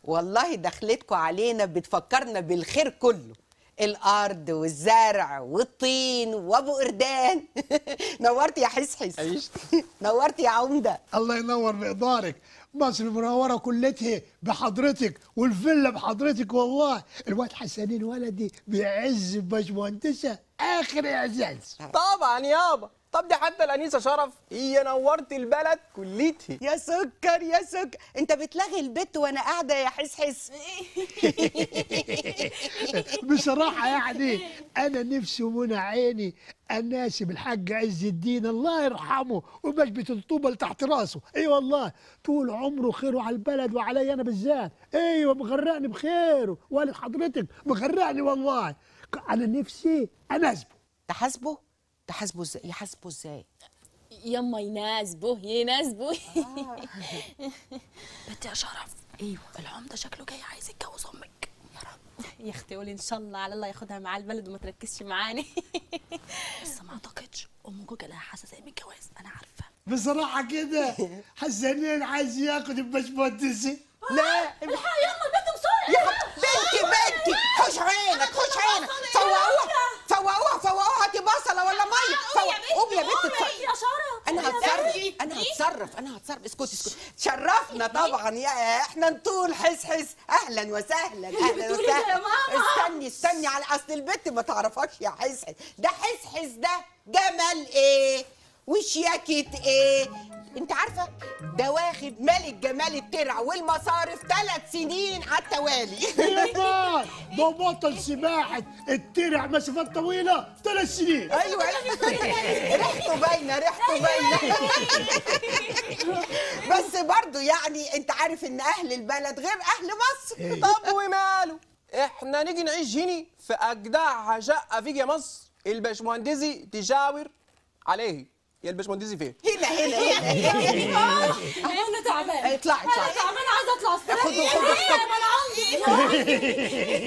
والله دخلتكم علينا بتفكرنا بالخير كله الارض والزرع والطين وابو قردان نورت يا حسحس عيشت. نورت يا عمده الله ينور بإقدارك مصر المنورة كلتها بحضرتك والفيلا بحضرتك والله الواد حسنين ولدي بيعز باشمهندسة آخر إعزاز طبعا يابا طب دي حتى الانيسه شرف هي نورت البلد كلتها يا سكر يا سكر انت بتلغي البت وانا قاعده يا حسحس بصراحة يعني أنا نفسي ومنى عيني أناسب الحاج عز الدين الله يرحمه وبشبة الطوبة اللي تحت راسه أي والله طول عمره خيره على البلد وعلي أنا بالذات أيوة مغرقني بخيره والد حضرتك مغرقني والله أنا نفسي أناسبه تحاسبه تحاسبه ازاي يحاسبه ازاي يما يناسبه يناسبه بنت يا شرف ايوه العمده شكله جاي عايز يتجوز امك يا رب يا اختي قولي ان شاء الله على الله ياخدها معاه البلد وما تركزش معاني بس ما اعتقدش ام جوجل لها حساسيه من الجواز انا عارفه بصراحة كده حسنين عايز ياخد الباشمهندسة لا الحق يلا البنت بسرعه يا حب- بنتي بنتي خش عينك خش عينك فوقوها فوقوها فوقوها هاتي بصله ولا ميه فوق- قومي يا بنت اتصرفي. يا شرف انا هتصرف انا هتصرف انا هتصرف اسكتي اسكتي شرفنا طبعا يا احنا نطول حس حس اهلا وسهلا اهلا بتقولي ده يا وسهلا ماما؟ استني استني على اصل البنت ما تعرفكش يا حس حس ده حس حس ده جمال ايه وشياكة ايه انت عارفه ده واخد ملك جمال الترع والمصارف ثلاث سنين على التوالي يا ده بطل سباحة الترع مسافات طويلة ثلاث سنين ايوه ريحته باينه ريحته باينه بس برضو يعني انت عارف ان اهل البلد غير اهل مصر طب وماله احنا نيجي نعيش هنا في اجدع شقه فيك يا مصر الباشمهندسي تشاور عليه يا الباشمهندسي فين هنا هنا هنا انا تعبان اطلعي اطلعي تعبان عايزه اطلع استريح خدوا- خدوا الصبح. انا عندي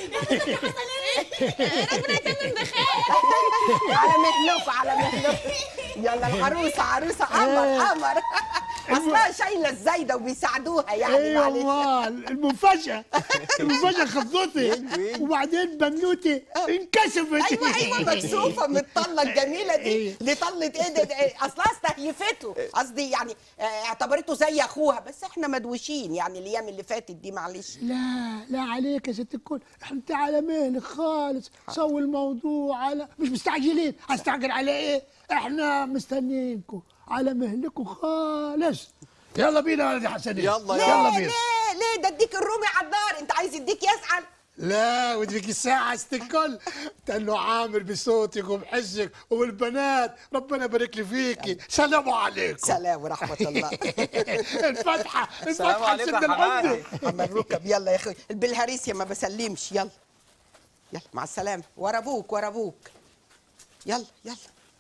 على مهلكوا على مهلكوا يلا العروسه عروسه قمر قمر اصلها شايله الزايده وبيساعدوها يعني ايوه معلش والله المفاجأة المفاجأة خضتي وبعدين بنوتي انكشفت ايوه ايوه مكسوفه من الطله الجميله دي إيه. دي طله ايه ده- ده اصلها استهيفته قصدي يعني آه، اعتبرته زي اخوها بس احنا مدوشين يعني الايام اللي فاتت دي معلش لا لا عليك يا ست الكل انت على مهلك خالص سوي الموضوع على مش مستعجلين هستعجل على ايه احنا مستنيينكم على مهلكم خالص يلا بينا يا ولدي حسنين يلا، يلا ليه بينا ليه ليه ده اديك الرومي على الدار انت عايز يديك يزعل لا وديك الساعة ست الكل تنو عامر بصوتك وبحسك والبنات ربنا يبارك لي فيكي سلام عليكم سلام ورحمه الله الفاتحة السلام الفاتحة عليكم لسيدنا يا حمادي العمدة عم الركب يلا يا اخوي بالهريسيا ما بسلمش يلا يلا مع السلامه ورا ابوك ورا ابوك يلا يلا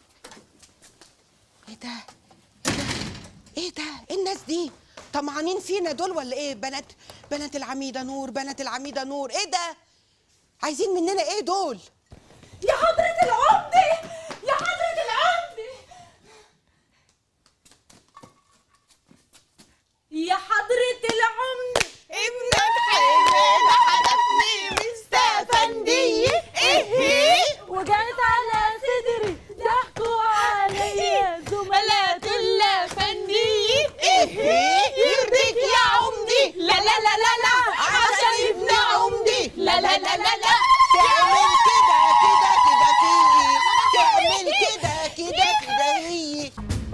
ايه ده ايه ده ايه ده ايه الناس دي طمعانين فينا دول ولا ايه بنات بنات العميده نور بنات العميده نور ايه ده عايزين مننا ايه دول يا حضرة العمدة يا حضرة العمدة يا حضرة العمدة ابنك حلوين حلفني مستفندية ايه وجات على صدري ضحكوا عليا زملاء الافندية ايه يرضيك يا عمدي لا لا لا لا لا عشان ابن عمدي لا لا لا لا لا تعمل كده كده كده فيه تعمل كده كده كده هي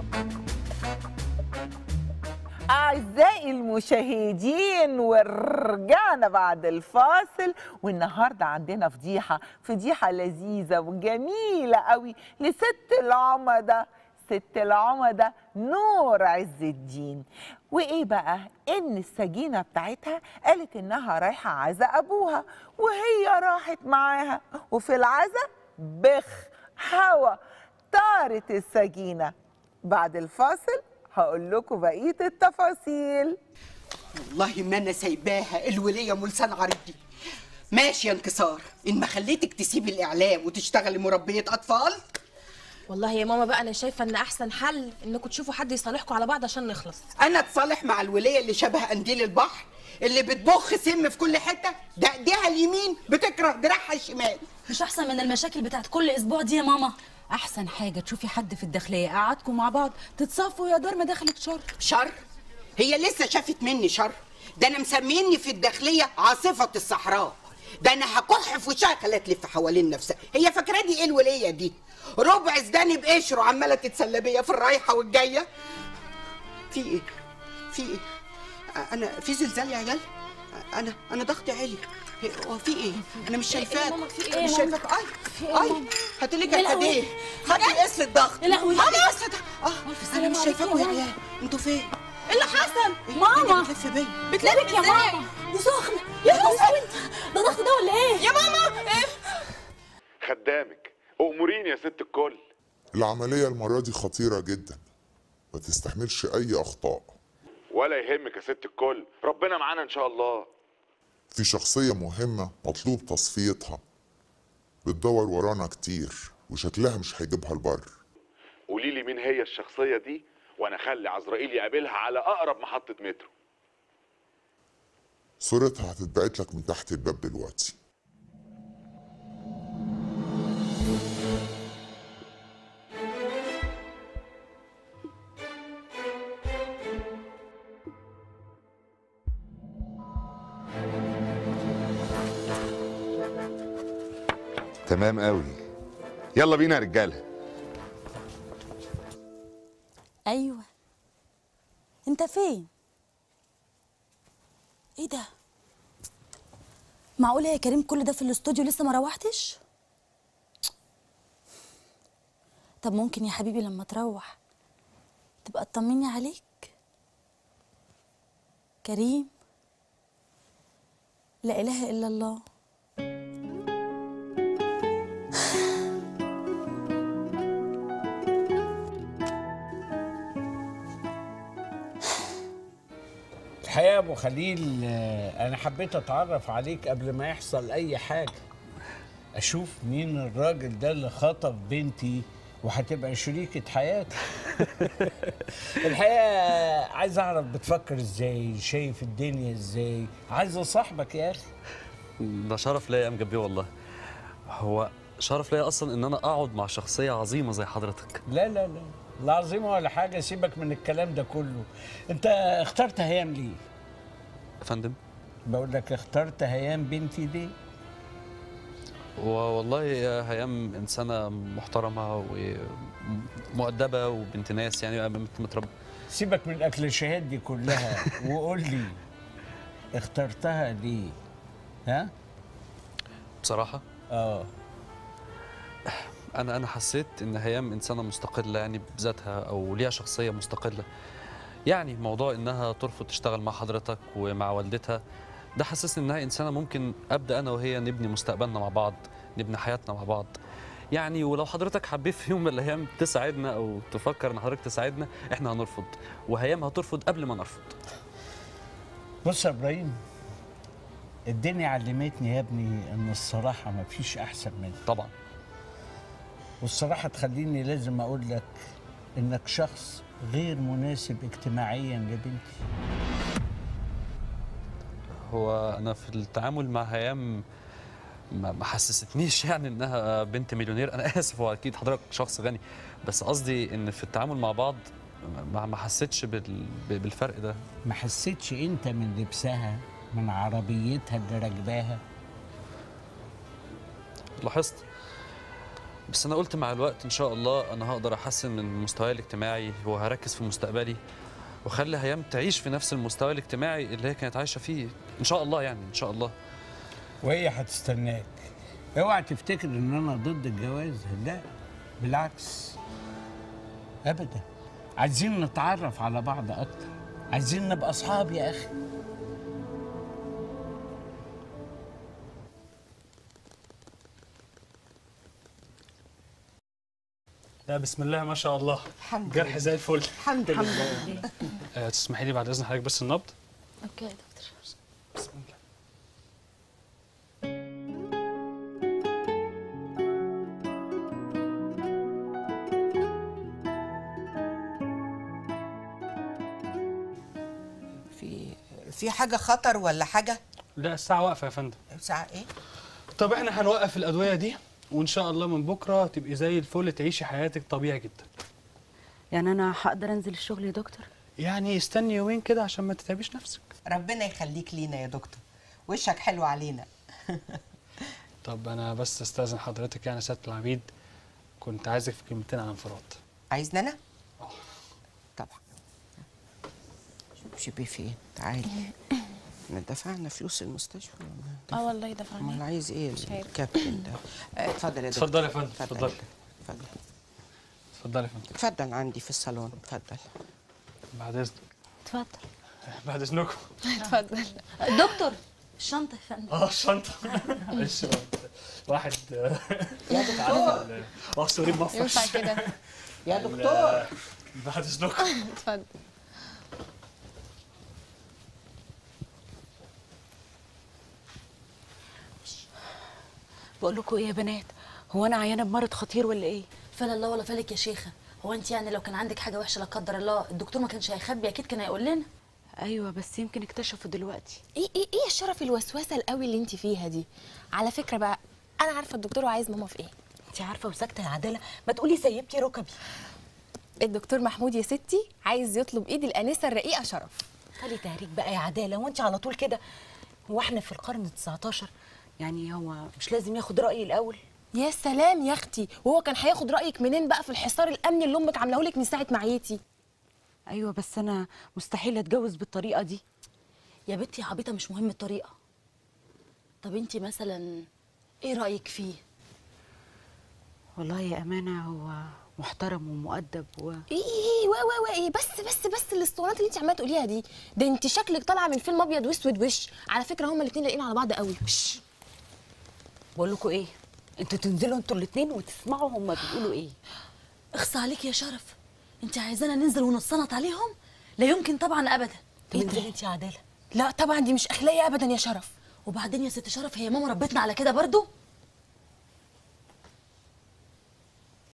أعزائي المشاهدين ورجعنا بعد الفاصل والنهاردة عندنا فضيحة فضيحة لذيذة وجميلة قوي لست العمدة ست العمدة نور عز الدين وإيه بقى إن السجينة بتاعتها قالت إنها رايحة عزا أبوها وهي راحت معاها وفي العزا بخ هوا طارت السجينة بعد الفاصل هقول لكم بقيه التفاصيل والله ما انا سايباها الوليه ملسان عريضي ماشي يا انكسار ان ما خليتك تسيبي الاعلام وتشتغلي مربيه اطفال والله يا ماما بقى انا شايفه ان احسن حل انكم تشوفوا حد يصالحكم على بعض عشان نخلص انا اتصالح مع الوليه اللي شبه قنديل البحر اللي بتبخ سم في كل حته ده ايديها اليمين بتكره دراعها الشمال مش احسن من المشاكل بتاعت كل اسبوع دي يا ماما احسن حاجه تشوفي حد في الداخليه قعدكم مع بعض تتصافوا يا دار ما دخلك شر شر هي لسه شافت مني شر ده انا مسميني في الداخليه عاصفه الصحراء ده انا هكح في وشها خليها تلف حوالين نفسها هي فاكراني ايه الوليه دي ربع زداني بقشره عماله تتسلى بيا في الرايحه والجايه في ايه في ايه انا في زلزال يا عيال انا انا ضغطي عالي هو في ايه انا مش شايفاك ماما، في إيه مش يا شايفاك اي إيه يا اي ماما؟ هاتي لي يا لهوي. كركديه هاتي قيس الضغط يا لهوي. هاتي قيس الضغط. اه انا مش شايفاكوا يا عيال انتوا فين ايه اللي حصل إيه؟ ماما. مين بتلف بيا بتلبك يا ماما دي سخنه يا نهار ده ضغط ده ولا ايه يا ماما إيه؟ خدامك أموريني يا ست الكل العملية المرة دي خطيرة جدا ما تستحملش أي أخطاء ولا يهمك يا ست الكل ربنا معانا إن شاء الله في شخصية مهمة مطلوب تصفيتها بتدور ورانا كتير وشكلها مش هيجيبها البر قولي لي مين هي الشخصية دي وأنا أخلي عزرائيل يقابلها على أقرب محطة مترو صورتها هتتبعت لك من تحت الباب دلوقتي تمام قوي يلا بينا يا رجاله ايوه انت فين ايه ده معقوله يا كريم كل ده في الاستوديو لسه ما روحتش طب ممكن يا حبيبي لما تروح تبقى تطمني عليك كريم لا اله الا الله الحقيقة يا أبو خليل آه، أنا حبيت أتعرف عليك قبل ما يحصل أي حاجة أشوف مين الراجل ده اللي خطف بنتي وهتبقى شريكة حياتي الحقيقة عايز أعرف بتفكر إزاي شايف الدنيا إزاي عايز أصاحبك يا أخي ده شرف ليا يا ام جنبيه والله هو شرف ليا اصلا ان انا اقعد مع شخصيه عظيمه زي حضرتك لا لا لا لا عظيمة ولا حاجة سيبك من الكلام ده كله أنت اخترت هيام ليه؟ يا فندم بقول لك اخترت هيام بنتي ليه؟ والله يا هيام انسانه محترمه ومؤدبه وبنت ناس يعني مت- متربيه سيبك من اكل الشهاد دي كلها وقول لي اخترتها ليه؟ ها؟ بصراحه اه انا انا حسيت ان هيام انسانه مستقله يعني بذاتها او ليها شخصيه مستقله يعني موضوع انها ترفض تشتغل مع حضرتك ومع والدتها ده حسسني انها انسانه ممكن ابدا انا وهي نبني مستقبلنا مع بعض نبني حياتنا مع بعض يعني ولو حضرتك حبيت في يوم من الايام تساعدنا او تفكر ان حضرتك تساعدنا احنا هنرفض وهيام هترفض قبل ما نرفض بص يا ابراهيم الدنيا علمتني يا ابني ان الصراحه ما فيش احسن منها طبعا والصراحه تخليني لازم اقول لك انك شخص غير مناسب اجتماعيا لبنتي هو انا في التعامل مع هيام ما ما حسستنيش يعني انها بنت مليونير انا اسف هو اكيد حضرتك شخص غني بس قصدي ان في التعامل مع بعض ما ما حسيتش بال- بالفرق ده ما حسيتش انت من لبسها من عربيتها اللي راكباها لاحظت بس انا قلت مع الوقت ان شاء الله انا هقدر احسن من مستواي الاجتماعي وهركز في مستقبلي واخلي هيام تعيش في نفس المستوى الاجتماعي اللي هي كانت عايشه فيه ان شاء الله يعني ان شاء الله وهي هتستناك اوعى تفتكر ان انا ضد الجواز لا بالعكس ابدا عايزين نتعرف على بعض اكتر عايزين نبقى اصحاب يا اخي لا بسم الله ما شاء الله الحمد جرح لله. زي الفل الحمد لله آه، تسمحي لي بعد اذن حضرتك بس النبض اوكي يا دكتور بسم الله في حاجه خطر ولا حاجه لا الساعه واقفه يا فندم ساعه ايه طب احنا هنوقف الادويه دي وان شاء الله من بكره تبقي زي الفل تعيشي حياتك طبيعي جدا يعني انا هقدر انزل الشغل يا دكتور يعني استني يومين كده عشان ما تتعبيش نفسك ربنا يخليك لينا يا دكتور وشك حلو علينا طب انا بس استاذن حضرتك يعني سياده العبيد كنت عايزك في كلمتين عن انفراد عايزني انا طبعا شوف بيه فين تعالي احنا دفعنا فلوس المستشفى ولا اه والله دفعني امال عايز ايه مش عارف. الكابتن ده آه، اتفضل يا دكتور اتفضلي يا فندم اتفضلي اتفضل اتفضلي يا فندم اتفضل عندي في الصالون اتفضل بعد اذنك اتفضل بعد اذنكم اتفضل دكتور الشنطه يا فندم اه الشنطه معلش واحد يا دكتور اه سوري بفرش ينفع كده يا دكتور بعد اذنكم اتفضل بقول لكم ايه يا بنات هو انا عيانه بمرض خطير ولا ايه فلا الله ولا فلك يا شيخه هو انت يعني لو كان عندك حاجه وحشه لا قدر الله الدكتور ما كانش هيخبي اكيد كان هيقول لنا ايوه بس يمكن اكتشفوا دلوقتي ايه ايه ايه الشرف الوسوسه القوي اللي انت فيها دي على فكره بقى انا عارفه الدكتور عايز ماما في ايه انت عارفه وساكته يا عداله ما تقولي سيبتي ركبي الدكتور محمود يا ستي عايز يطلب ايد الانسه الرقيقه شرف خلي تهريج بقى يا عداله وانت على طول كده هو احنا في القرن ال 19 يعني هو مش لازم ياخد رايي الاول يا سلام يا اختي وهو كان هياخد رايك منين بقى في الحصار الامني اللي امك عاملاه لك من ساعه ما عيتي ايوه بس انا مستحيل اتجوز بالطريقه دي يا بنتي يا عبيطه مش مهم الطريقه طب انت مثلا ايه رايك فيه والله يا امانه هو محترم ومؤدب و ايه ايه وا وا وا ايه بس بس بس الاسطوانات اللي انت عماله تقوليها دي ده انت شكلك طالعه من فيلم ابيض واسود وش على فكره هما الاثنين لاقيين على بعض قوي وش بقول لكم ايه انتوا تنزلوا انتوا الاثنين وتسمعوا هما بيقولوا ايه اخصى عليك يا شرف انت عايزانا ننزل ونصنط عليهم لا يمكن طبعا ابدا إيه ده؟ تنزلي انت يا عداله لا طبعا دي مش اخلاقي ابدا يا شرف وبعدين يا ست شرف هي ماما ربتنا على كده برضو